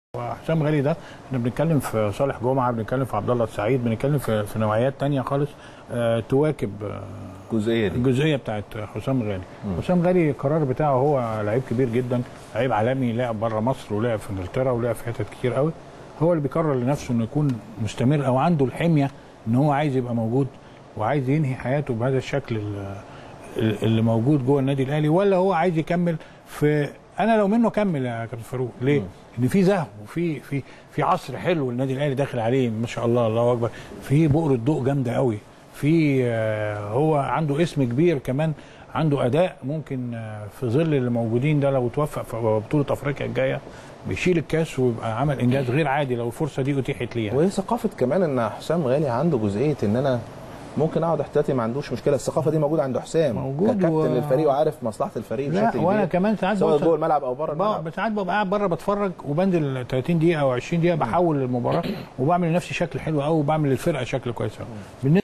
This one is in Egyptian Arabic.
حسام غالي ده احنا بنتكلم في صالح جمعه بنتكلم في عبد الله السعيد بنتكلم في, في نوعيات تانية خالص آه تواكب آه الجزئيه دي الجزئيه بتاعت حسام غالي حسام غالي القرار بتاعه هو لعيب كبير جدا لعيب عالمي لعب بره مصر ولعب في انجلترا ولعب في حتت كتير قوي هو اللي بيقرر لنفسه انه يكون مستمر او عنده الحميه ان هو عايز يبقى موجود وعايز ينهي حياته بهذا الشكل ال- ال- اللي موجود جوه النادي الاهلي ولا هو عايز يكمل في انا لو منه كمل يا كابتن فاروق ليه؟ ان في زهو وفي في في عصر حلو النادي الاهلي داخل عليه ما شاء الله الله اكبر في بؤره ضوء جامده قوي في آه، هو عنده اسم كبير كمان عنده اداء ممكن آه، في ظل اللي موجودين ده لو توفق في بطوله افريقيا الجايه بيشيل الكاس ويبقى عمل انجاز غير عادي لو الفرصه دي اتيحت ليه يعني. وهي ثقافه كمان ان حسام غالي عنده جزئيه ان انا ممكن اقعد احتياطي ما عندوش مشكله الثقافه دي موجوده عند حسام موجود ككابتن و- للفريق وعارف مصلحه الفريق لا بشكل وانا كبير كمان ساعات سواء بوصل- جوه الملعب او بره بقى الملعب ساعات ببقى قاعد بره بتفرج وبنزل 30 دقيقه او 20 دقيقه بحول المباراه وبعمل لنفسي شكل حلو قوي وبعمل للفرقه شكل كويس قوي بالنسبه